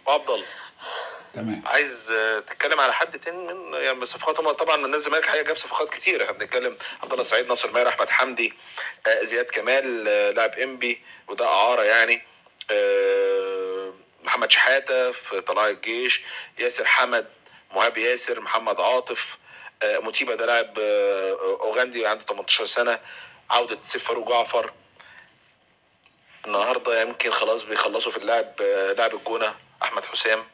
وعبد الله تمام عايز آه، تتكلم على حد تاني من يعني صفقات هم طبعا من النادي الزمالك الحقيقه جاب صفقات كتير احنا بنتكلم عبد الله سعيد ناصر ماهر احمد حمدي آه، زياد كمال آه، لاعب انبي وده اعاره يعني آه، محمد شحاته في طلائع الجيش ياسر حمد مهاب ياسر محمد عاطف آه، موتيبا ده لاعب آه، اوغندي عنده 18 سنه عوده سيف فاروق جعفر النهارده يمكن خلاص بيخلصوا في اللاعب آه، لاعب الجونه احمد حسام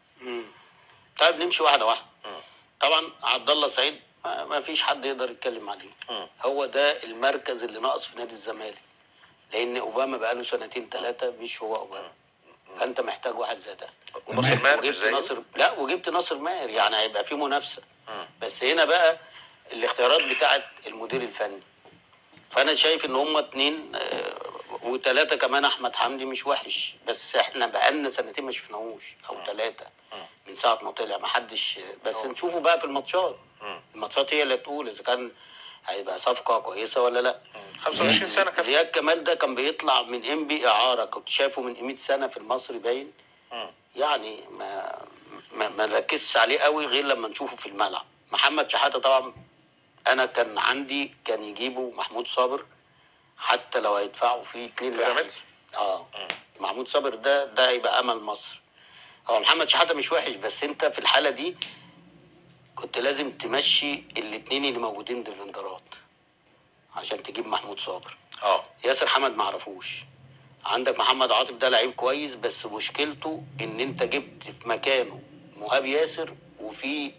طيب نمشي واحده واحده طبعا عبد الله سعيد ما ما فيش حد يقدر يتكلم عليه مم. هو ده المركز اللي ناقص في نادي الزمالك لان اوباما بقاله سنتين ثلاثه مش هو اوباما فانت محتاج واحد زي ده وناصر ماهر مش وجبت زيه ناصر لا وجبت ناصر ماهر يعني هيبقى في منافسه مم. بس هنا بقى الاختيارات بتاعت المدير الفني فانا شايف ان هما اتنين آه، وتلاته كمان احمد حمدي مش وحش بس احنا بقالنا سنتين ما شفناهوش او ثلاثه من ساعه ما طلع ما حدش بس نشوفه بقى في الماتشات مم. الماتشات هي اللي تقول اذا كان هيبقى صفقه كويسه ولا لا 25 سنه كان زياد كمال ده كان بيطلع من ام بي اعاره كنت شايفه من 100 سنه في المصري باين مم. يعني ما ما, ما نركزش عليه قوي غير لما نشوفه في الملعب محمد شحاته طبعا انا كان عندي كان يجيبوا محمود صابر حتى لو هيدفعوا فيه 2 بيراميدز اه محمود صابر ده ده هيبقى امل مصر هو محمد شحاته مش وحش بس انت في الحاله دي كنت لازم تمشي الاثنين اللي موجودين ديفندرات عشان تجيب محمود صابر اه ياسر حمد معرفوش عندك محمد عاطف ده لعيب كويس بس مشكلته ان انت جبت في مكانه مهاب ياسر وفي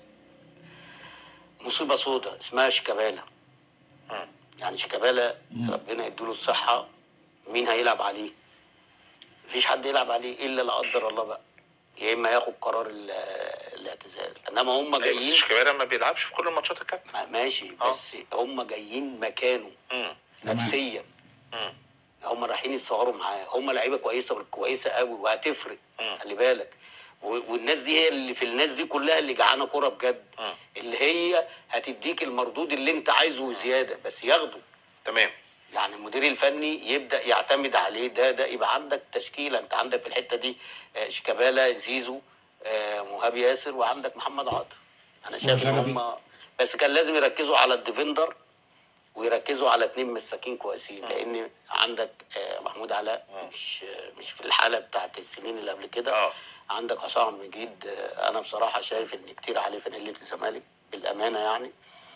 مصيبه سودا اسمها شيكابالا مم. يعني شيكابالا ربنا يديله الصحه مين هيلعب عليه مفيش حد يلعب عليه الا لا قدر الله بقى يا اما ياخد قرار ال- الاعتزال انما هم أيوة، بس جايين شيكابالا ما بيلعبش في كل الماتشات الكابتن ما- ماشي آه. بس هم جايين مكانه مم. نفسيا مم. هم رايحين يتصوروا معاه هم لعيبه كويسه كويسه قوي وهتفرق مم. خلي بالك و- والناس دي هي اللي في الناس دي كلها اللي جعانه كوره بجد مم. اللي هي هتديك المردود اللي انت عايزه وزياده بس ياخده تمام يعني المدير الفني يبدا يعتمد عليه ده ده يبقى عندك تشكيله انت عندك في الحته دي آه، شيكابالا زيزو آه، مهاب ياسر وعندك محمد عاطف انا شايف ان وشلبي. هم بس كان لازم يركزوا على الديفندر ويركزوا على اتنين مساكين كويسين لان عندك آه، محمود علاء مش آه، مش في الحاله بتاعت السنين اللي قبل كده اه عندك حسام مجيد آه، انا بصراحه شايف ان كتير عليه فانيله الزمالك بالامانه يعني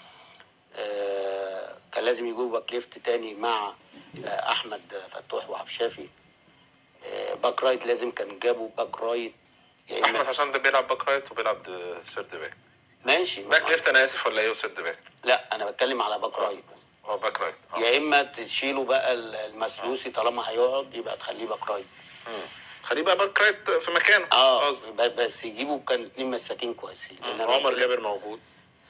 آه، كان لازم يجيبوا باك ليفت تاني مع آه، احمد فتوح وعبد الشافي آه، باك رايت لازم كان جابوا باك رايت يا احمد اما حسام ده بيلعب باك رايت وبيلعب د- سيرد باك ماشي باك ليفت انا اسف ولا ايه وسيرد باك لا انا بتكلم على باك رايت هو باك رايت اه يا اما تشيله بقى المسلوسي طالما هيقعد يبقى تخليه باك رايت مم. خليه بقى باك رايت في مكانه اه قصدي ب- بس يجيبوا كان اتنين مساكين كويسين لأن أنا عمر بقول- جابر موجود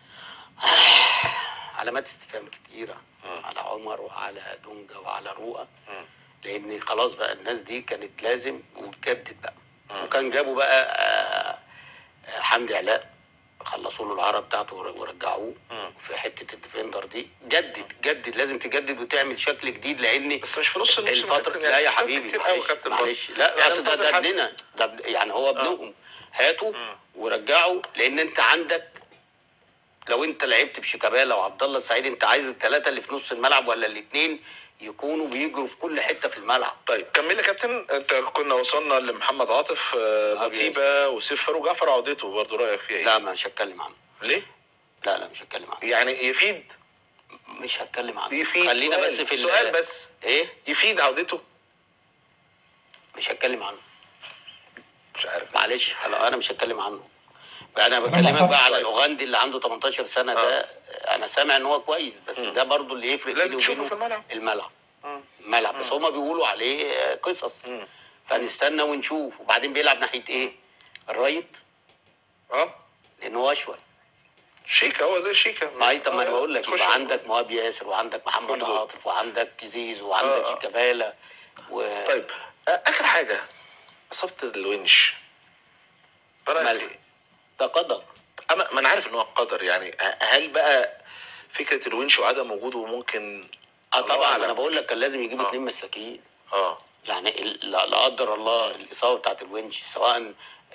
علامات استفهام كتيرة مم. على عمر وعلى دونجا وعلى رؤى مم. لان خلاص بقى الناس دي كانت لازم وتجدد بقى مم. وكان جابوا بقى آه، آه، حمدي علاء خلصوا له العرب بتاعته ور- ورجعوه مم. في حته الديفندر دي جدد جدد لازم تجدد وتعمل شكل جديد لان بس مش في نص الموسم الفتره كابتن، لا يا في حاجات حبيبي كتير قوي معلش كابتن معلش برضه. لا يعني اصل ده انتظر ده حد. ابننا ده ابن- يعني هو ابنهم هاته مم. ورجعه لان انت عندك لو انت لعبت بشيكابالا وعبد الله السعيد انت عايز الثلاثه اللي في نص الملعب ولا الاثنين يكونوا بيجروا في كل حته في الملعب طيب كمل يا كابتن انت كنا وصلنا لمحمد عاطف آه، مهاب موتيبا وسيف فاروق جعفر عودته برضه رايك فيها ايه؟ لا مش هتكلم عنه ليه؟ لا لا مش هتكلم عنه يعني يفيد مش هتكلم عنه يفيد خلينا سؤال. بس في ال- سؤال بس ايه يفيد عودته مش هتكلم عنه مش عارف معلش انا أنا مش هتكلم عنه بقى انا طالما بكلمك خد- بقى على طيب. الاوغندي اللي عنده 18 سنه ده انا سامع ان هو كويس بس مم. ده برضو اللي يفرق لازم بيني تشوفه وبينه في الملعب. الملعب مم. الملعب بس هما بيقولوا عليه قصص مم. فنستنى ونشوف وبعدين بيلعب ناحيه ايه الرايت اه لان هو اشول شيكا هو زي شيكا ما هي طب ما انا آه، بقول لك تخش يبقى عندك مهاب ياسر وعندك محمد كل دول. عاطف وعندك زيزو وعندك آه، آه. شيكابالا و... طيب آه، اخر حاجه اصابه الونش رأيك مالها؟ في إيه؟ ده قدر انا ما انا عارف ان هو قدر يعني ه- هل بقى فكره الونش وعدم وجوده ممكن اه الله طبعا أعلم. انا بقول لك كان لازم يجيب آه. اتنين مساكين اه يعني ال- لا لا قدر الله الاصابه بتاعت الونش سواء آه،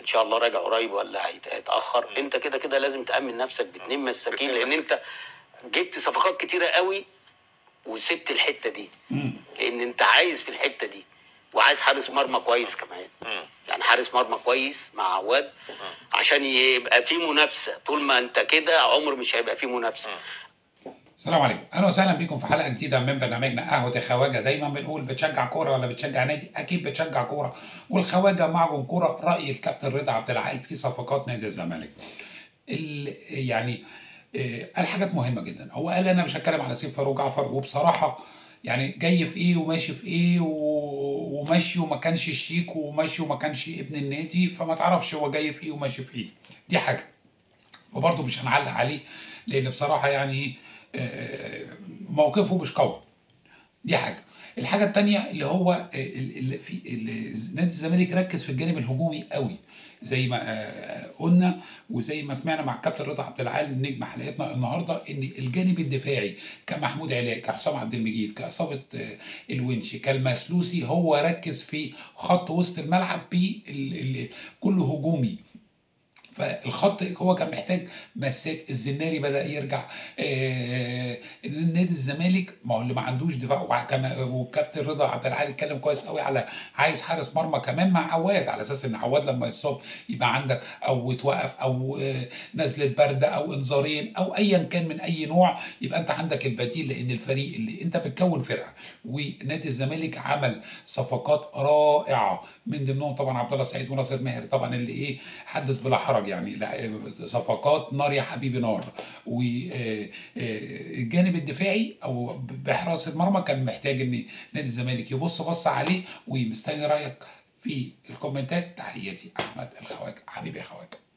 ان شاء الله راجع قريب ولا هيت- هيتاخر انت كده كده لازم تامن نفسك باتنين مساكين باتنين لان انت جبت صفقات كتيره قوي وسبت الحته دي لان انت عايز في الحته دي وعايز حارس مرمى كويس كمان يعني حارس مرمى كويس مع عواد عشان يبقى في منافسه طول ما انت كده عمر مش هيبقى في منافسه السلام عليكم اهلا وسهلا بكم في حلقه جديده من برنامجنا قهوه الخواجه دايما بنقول بتشجع كوره ولا بتشجع نادي اكيد بتشجع كوره والخواجه معكم كوره راي الكابتن رضا عبد العال في صفقات نادي الزمالك ال- يعني آه، قال حاجات مهمه جدا هو قال انا مش هتكلم على سيف فاروق جعفر وبصراحه يعني جاي في ايه وماشي في ايه و- وماشي وما كانش شيك وماشي وما كانش ابن النادي فما تعرفش هو جاي في ايه وماشي في ايه دي حاجه وبرضه مش هنعلق عليه لان بصراحه يعني آه، موقفه مش قوي دي حاجه الحاجه الثانيه اللي هو اللي في اللي نادي الزمالك ركز في الجانب الهجومي قوي زي ما آه، قلنا وزي ما سمعنا مع الكابتن رضا عبد العال نجم حلقتنا النهارده ان الجانب الدفاعي كمحمود علاء كحسام عبد المجيد كاصابه آه، الونش كالمسلوسي هو ركز في خط وسط الملعب بال- كله هجومي فالخط هو كان محتاج مساك الزناري بدا يرجع آه نادي الزمالك ما هو اللي ما عندوش دفاع وكان والكابتن رضا عبد العال اتكلم كويس قوي على عايز حارس مرمى كمان مع عواد على اساس ان عواد لما يصاب يبقى عندك او توقف او آه نزله برده او انذارين او ايا كان من اي نوع يبقى انت عندك البديل لان الفريق اللي انت بتكون فرقه ونادي الزمالك عمل صفقات رائعه من ضمنهم طبعا عبد الله سعيد وناصر ماهر طبعا اللي ايه حدث بلا حرج يعني لا- صفقات نار يا حبيبي نار والجانب الدفاعي او بحراسه المرمى كان محتاج ان نادي الزمالك يبص بص عليه ومستني رايك في الكومنتات تحياتي احمد الخواجه حبيبي يا خواجه